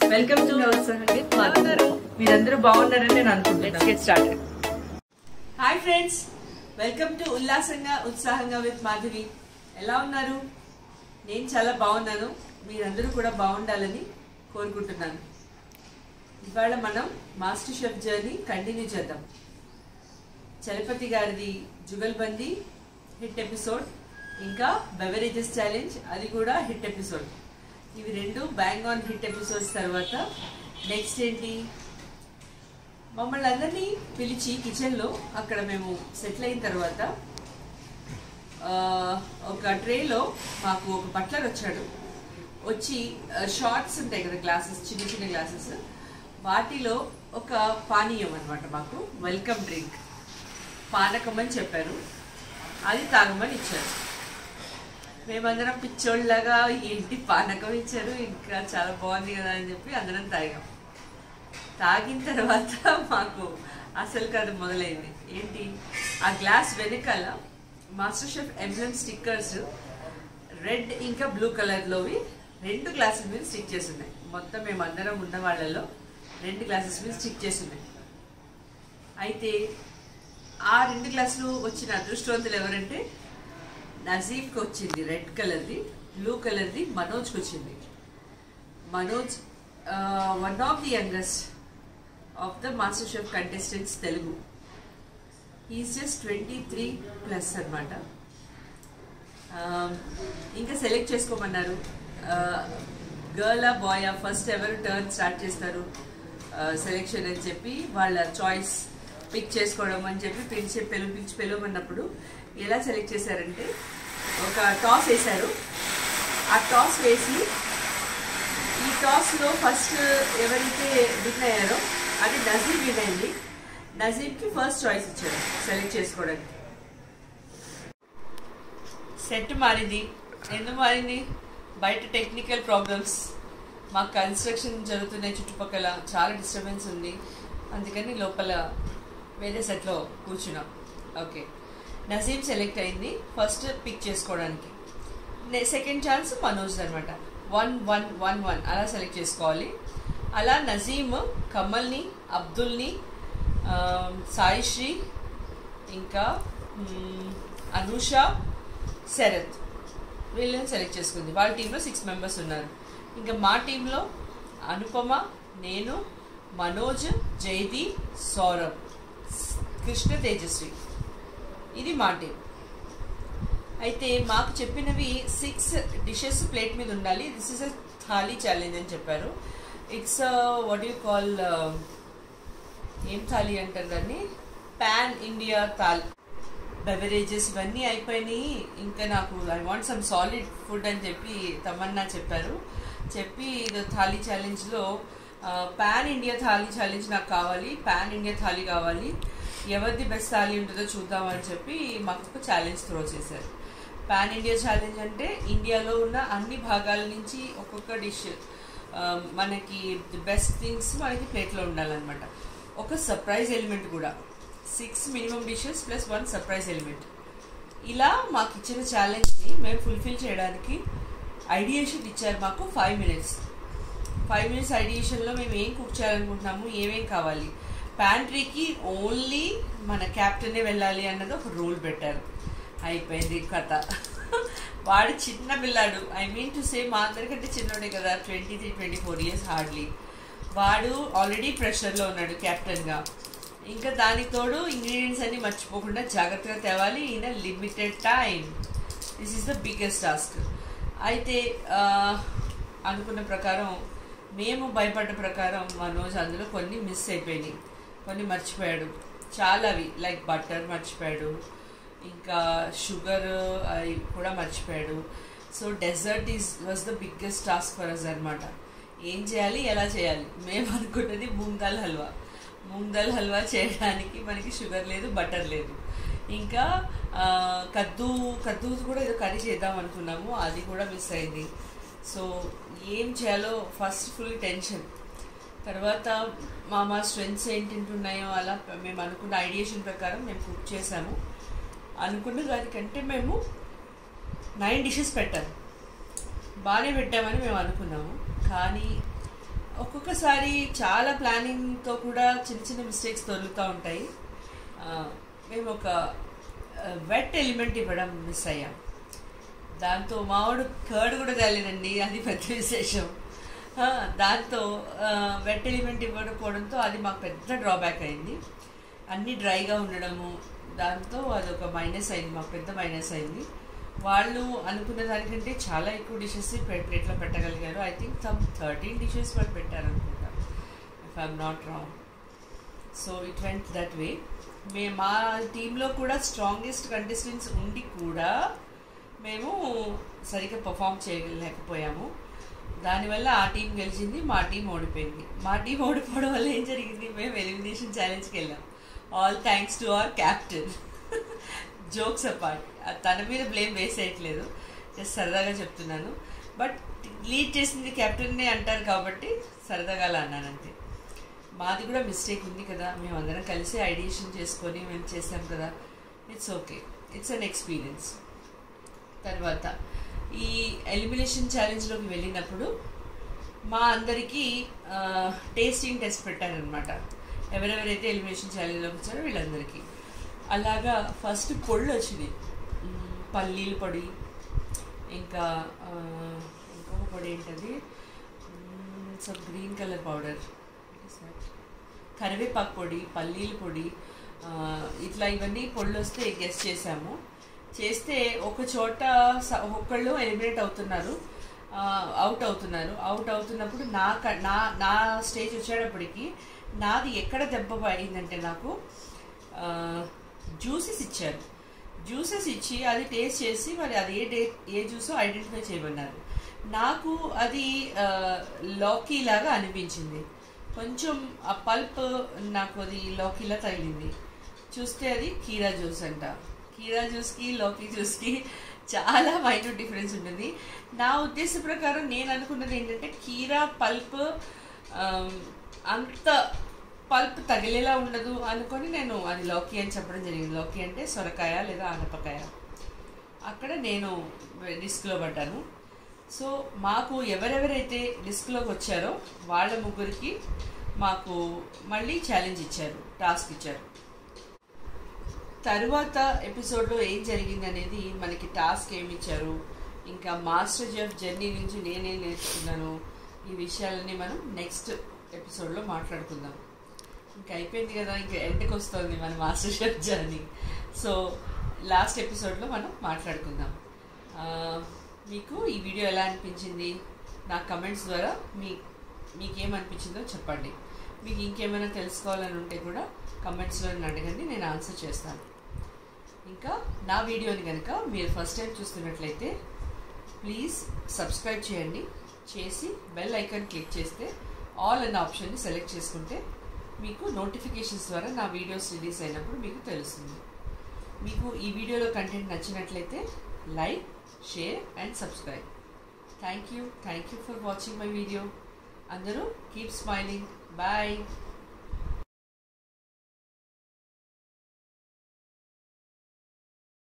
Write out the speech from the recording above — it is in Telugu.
వెల్కమ్ టు సంగీత్ మాట్లాడారు మీరందరూ బాగున్నారని నేను అనుకుంటున్నాను get started hi friends welcome to ఉల్లాసంగా ఉత్సాహంగా విత్ మాధవి ఎలా ఉన్నారు నేను చాలా బాగున్నాను మీరందరూ కూడా బాగుండాలని కోరుకుంటున్నాను ఇవాళ మనం మాస్టర్ షెఫ్ జర్నీ కంటిన్యూ చేద్దాం చలపతి గారిది జుగల్బందీ హిట్ ఎపిసోడ్ ఇంకా బెవరేజెస్ ఛాలెంజ్ అది కూడా హిట్ ఎపిసోడ్ ఇవి రెండు బ్యాంగ్ ఆన్ హిట్ ఎపిసోడ్స్ తర్వాత నెక్స్ట్ ఏంటి మమ్మల్ని అందరినీ పిలిచి కిచెన్లో అక్కడ మేము సెటిల్ అయిన తర్వాత ఆ, ఒక ట్రేలో మాకు ఒక బట్లర్ వచ్చాడు వచ్చి షార్ట్స్ ఉంటాయి కదా గ్లాసెస్ చిన్న చిన్న గ్లాసెస్ వాటిలో ఒక పానీయం అన్నమాట మాకు వెల్కమ్ డ్రింక్ పానకం అని చెప్పారు అది తాగమని ఇచ్చారు మేమందరం పిచ్చోళ్ళలాగా ఏంటి పానకం ఇచ్చారు ఇంకా చాలా బాగుంది కదా అని చెప్పి అందరం తాగాం తాగిన తర్వాత మాకు అసలు కథ మొదలైంది ఏంటి ఆ గ్లాస్ వెనకాల master chef emblem stickers red ఇంకా బ్లూ కలర్లోవి రెండు గ్లాసుల మీద స్టిక్ చేసి ఉన్నాయి మొత్తం మేము అందరం ఉన్న వాళ్ళలో రెండు గ్లాసెస్ మీద స్టిక్ చేసి ఉన్నాయి అయితే ఆ రెండు గ్లాసులు వచ్చిన అదృష్టవంతులు ఎవరంటే నజీబ్కి వచ్చింది రెడ్ కలర్ది బ్లూ కలర్ది మనోజ్కి వచ్చింది Manoj one of the youngest of the master chef contestants Telugu is just twenty three plus అనమాట ఇంకా సెలెక్ట్ చేసుకోమన్నారు గర్ల్ బాయ్ ఫస్ట్ ఎవరు టర్న్ స్టార్ట్ చేస్తారు సెలెక్షన్ అని చెప్పి వాళ్ళ చాయిస్ పిక్ చేసుకోవడం అని చెప్పి పిలిచి పిలు పిలిచి పిలవమన్నప్పుడు ఎలా సెలెక్ట్ చేశారంటే ఒక టాస్ వేశారు ఆ టాస్ వేసి ఈ టాస్లో ఫస్ట్ ఎవరైతే విన్ అయ్యారో అది నజీబ్ విన్ అయింది నజీబ్కి ఫస్ట్ చాయిస్ ఇచ్చారు సెలెక్ట్ చేసుకోవడానికి సెట్ మారింది ఎందుకు మారింది బయట టెక్నికల్ ప్రాబ్లమ్స్ మా కన్స్ట్రక్షన్ జరుగుతున్నాయి చుట్టుపక్కల చాలా డిస్టర్బెన్స్ ఉంది అందుకని లోపల వేరే సెట్లో కూర్చున్నాం ఓకే నజీబ్ సెలెక్ట్ అయింది ఫస్ట్ పిక్ చేసుకోవడానికి సెకండ్ ఛాన్స్ మనోజ్ అనమాట వన్ వన్ వన్ వన్ అలా సెలెక్ట్ చేసుకోవాలి అలా నజీమ్ కమల్ని అబ్దుల్ని ఆ, సాయిశ్రీ ఇంకా మ్, అనూష శరత్ వీళ్ళని సెలెక్ట్ చేసుకుంది వాళ్ళ టీంలో సిక్స్ మెంబర్స్ ఉన్నారు ఇంకా మా టీంలో అనుపమ నేను మనోజ్ జైదీప్ సౌరభ్ కృష్ణ తేజస్వి ఇది మా టీం అయితే మాకు చెప్పినవి సిక్స్ డిషెస్ ప్లేట్ మీద ఉండాలి this is a thali challenge అని చెప్పారు ఇట్స్ వాట్ యూ కాల్ ఏం థాలీ అంటారు దాన్ని పాన్ ఇండియా థాల్ బెవరేజెస్ ఇవన్నీ అయిపోయినాయి ఇంకా నాకు I want some solid food అని చెప్పి తమన్నా చెప్పారు చెప్పి ఇది థాలీ ఛాలెంజ్లో పాన్ ఇండియా థాలీ ఛాలెంజ్ నాకు కావాలి పాన్ ఇండియా థాలీ కావాలి ఎవరిది బెస్ట్ థాలీ ఉంటుందో చూద్దామని చెప్పి మాకు ఒక ఛాలెంజ్ త్రో చేశారు పాన్ ఇండియా ఛాలెంజ్ అంటే ఇండియాలో ఉన్న అన్ని భాగాల నుంచి ఒక్కొక్క డిష్ మనకి బెస్ట్ థింగ్స్ మనకి ప్లేట్లో ఉండాలన్నమాట ఒక సర్ప్రైజ్ ఎలిమెంట్ కూడా six minimum dishes plus one surprise element ఇలా మాకు ఇచ్చిన ఛాలెంజ్ని మేము ఫుల్ఫిల్ చేయడానికి ఐడియేషన్ ఇచ్చారు మాకు ఫైవ్ మినిట్స్ ఫైవ్ మినిట్స్ ఐడియేషన్లో మేము ఏం కుక్ చేయాలనుకుంటున్నాము ఏమేం కావాలి ప్యాంట్రీకి ఓన్లీ మన క్యాప్టెనే వెళ్ళాలి అన్నది ఒక రూల్ పెట్టారు అయిపోయింది కథ వాడు చిన్న పిల్లాడు ఐ మీన్ టు సే మా అందరికంటే చిన్నోడే కదా twenty three twenty four years hardly వాడు ఆల్రెడీ ప్రెషర్లో ఉన్నాడు కెప్టెన్గా ఇంకా దానికి తోడు ఇంగ్రీడియంట్స్ అన్ని మర్చిపోకుండా జాగ్రత్తగా తేవాలి in limited time this is the biggest task అయితే ఆ, అనుకున్న ప్రకారం మేము భయపడ్డ ప్రకారం మనోజ్ అందులో కొన్ని మిస్ అయిపోయినాయి కొన్ని మర్చిపోయాడు చాలావి లైక్ బటర్ మర్చిపోయాడు ఇంకా షుగర్ అవి కూడా మర్చిపోయాడు so dessert is was the biggest task for us అనమాట ఏం చేయాలి ఎలా చేయాలి మేము అనుకున్నది మూంగ్ దాల్ హల్వా మూంగ్ దాల్ హల్వా చేయడానికి మనకి షుగర్ లేదు బటర్ లేదు ఇంకా ఆ, కద్దు కద్దు కూడా ఏదో కర్రీ చేద్దాం అనుకున్నాము అది కూడా మిస్ అయింది సో ఏం చేయాలో ఫస్ట్ ఫుల్ టెన్షన్ తర్వాత మా మా స్ట్రెంగ్స్ ఏంటింటున్నాయో అలా మేము అనుకున్న ఐడియేషన్ ప్రకారం మేము కుక్ చేసాము అనుకున్న దానికంటే మేము నైన్ డిషెస్ పెట్టాము బాగానే పెట్టామని మేము అనుకున్నాము కానీ ఒక్కొక్కసారి చాలా ప్లానింగ్తో కూడా చిన్న చిన్న మిస్టేక్స్ దొరుకుతూ ఉంటాయి ఆ, మేము ఒక వెట్ ఎలిమెంట్ ఇవ్వడం మిస్ అయ్యాం దాంతో మావాడు కర్డ్ కూడా తేలేదండి అది పెద్ద విశేషం ఆ, దాంతో వెట్ ఎలిమెంట్ ఇవ్వకపోవడంతో అది మాకు పెద్ద డ్రాబ్యాక్ అయింది అన్నీ డ్రైగా ఉండడము దాంతో అది ఒక మైనస్ అయింది మాకు పెద్ద మైనస్ అయింది వాళ్ళు అనుకున్న దానికంటే చాలా ఎక్కువ డిషెస్ ప్లేట్లో పెట్టగలిగారు I think some thirteen dishes వాళ్ళు పెట్టారు అనుకుంటా if I'm not wrong so it went that way మే మా టీంలో కూడా స్ట్రాంగెస్ట్ కంటెస్టెంట్స్ ఉండి కూడా మేము సరిగ్గా పర్ఫామ్ చేయలేకపోయాము దానివల్ల ఆ టీం గెలిచింది మా టీం ఓడిపోయింది మా టీం ఓడిపోవడం వల్ల ఏం జరిగింది మేము ఎలిమినేషన్ ఛాలెంజ్కి వెళ్ళాం all thanks to our captain jokes apart తన మీద బ్లేమ్ వేసేయట్లేదు జస్ట్ సరదాగా చెప్తున్నాను బట్ లీడ్ చేసింది కెప్టెన్నే అంటారు కాబట్టి సరదాగా అలా అన్నాను అంతే మాది కూడా మిస్టేక్ ఉంది కదా మేము అందరం కలిసి ఐడియేషన్ చేసుకొని మేము చేసాం కదా it's okay it's an experience తర్వాత ఈ ఎలిమినేషన్ ఛాలెంజ్లోకి వెళ్ళినప్పుడు మా అందరికీ టేస్టింగ్ టెస్ట్ పెట్టారనమాట ఎవరెవరైతే ఎలిమినేషన్ ఛాలెంజ్లోకి వచ్చారో వీళ్ళందరికీ అలాగా ఫస్ట్ పొళ్ళు వచ్చింది మ్, పల్లీల పొడి ఇంకా ఆ, ఇంకొక పొడి ఏంటది సమ్ గ్రీన్ కలర్ పౌడర్ కరివేపాకు పొడి పల్లీల పొడి ఆ, ఇట్లా ఇవన్నీ పొళ్ళు వస్తే గెస్ట్ చేసాము చేస్తే ఒక చోట స- ఒక్కళ్ళు ఎలిమినేట్ అవుతున్నారు అవుట్ అవుతున్నారు అవుట్ అవుతున్నప్పుడు నా క- నా నా స్టేజ్ వచ్చేటప్పటికి నాది ఎక్కడ దెబ్బ అయిందంటే నాకు జ్యూసెస్ ఇచ్చారు జ్యూసెస్ ఇచ్చి అది టేస్ట్ చేసి మరి అది ఏ డే ఏ జ్యూసో ఐడెంటిఫై చేయమన్నారు నాకు అది లాకీ లాగా అనిపించింది కొంచెం ఆ పల్ప్ నాకు అది లాకీలా తగిలింది చూస్తే అది కీరా జ్యూస్ అంట కీరా జ్యూస్కి లోకీ జ్యూస్కి చాలా మైన్యూట్ డిఫరెన్స్ ఉంటుంది నా ఉద్దేశ ప్రకారం నేను అనుకున్నది ఏంటంటే కీరా పల్ప్ అంత పల్ప్ తగిలేలా ఉండదు అనుకొని నేను అది లోకి అని చెప్పడం జరిగింది లోకి అంటే సొరకాయ లేదా ఆనపకాయ అక్కడ నేను రిస్క్లో పడ్డాను సో మాకు ఎవరెవరైతే రిస్క్లోకి వచ్చారో వాళ్ళ ముగ్గురికి మాకు మళ్ళీ ఛాలెంజ్ ఇచ్చారు టాస్క్ ఇచ్చారు తరువాత ఎపిసోడ్లో ఏం జరిగింది అనేది మనకి టాస్క్ ఏమి ఇచ్చారు ఇంకా మాస్టర్ జెఫ్ జర్నీ నుంచి నేనేం నేర్చుకున్నాను ఈ విషయాలన్నీ మనం నెక్స్ట్ ఎపిసోడ్లో మాట్లాడుకుందాం ఇంకా అయిపోయింది కదా ఇంకా ఎండ్కి వస్తుంది మన master chef journey so last ఎపిసోడ్లో మనం మాట్లాడుకుందాం ఆ, మీకు ఈ వీడియో ఎలా అనిపించింది నా కమెంట్స్ ద్వారా మీ మీకేమనిపించిందో చెప్పండి మీకు ఇంకేమైనా తెలుసుకోవాలని ఉంటే కూడా కమెంట్స్లో నన్ను అడగండి నేను ఆన్సర్ చేస్తాను ఇంకా నా వీడియోని కనుక మీరు ఫస్ట్ టైం చూస్తున్నట్లయితే ప్లీజ్ సబ్స్క్రైబ్ చేయండి చేసి బెల్ ఐకాన్ క్లిక్ చేస్తే ఆల్ అన్న ఆప్షన్ని సెలెక్ట్ చేసుకుంటే మీకు నోటిఫికేషన్స్ ద్వారా నా వీడియోస్ రిలీజ్ అయినప్పుడు మీకు తెలుస్తుంది మీకు ఈ వీడియోలో కంటెంట్ నచ్చినట్లయితే like share and subscribe thank you thank you for watching my video అందరూ కీప్ స్మైలింగ్ బాయ్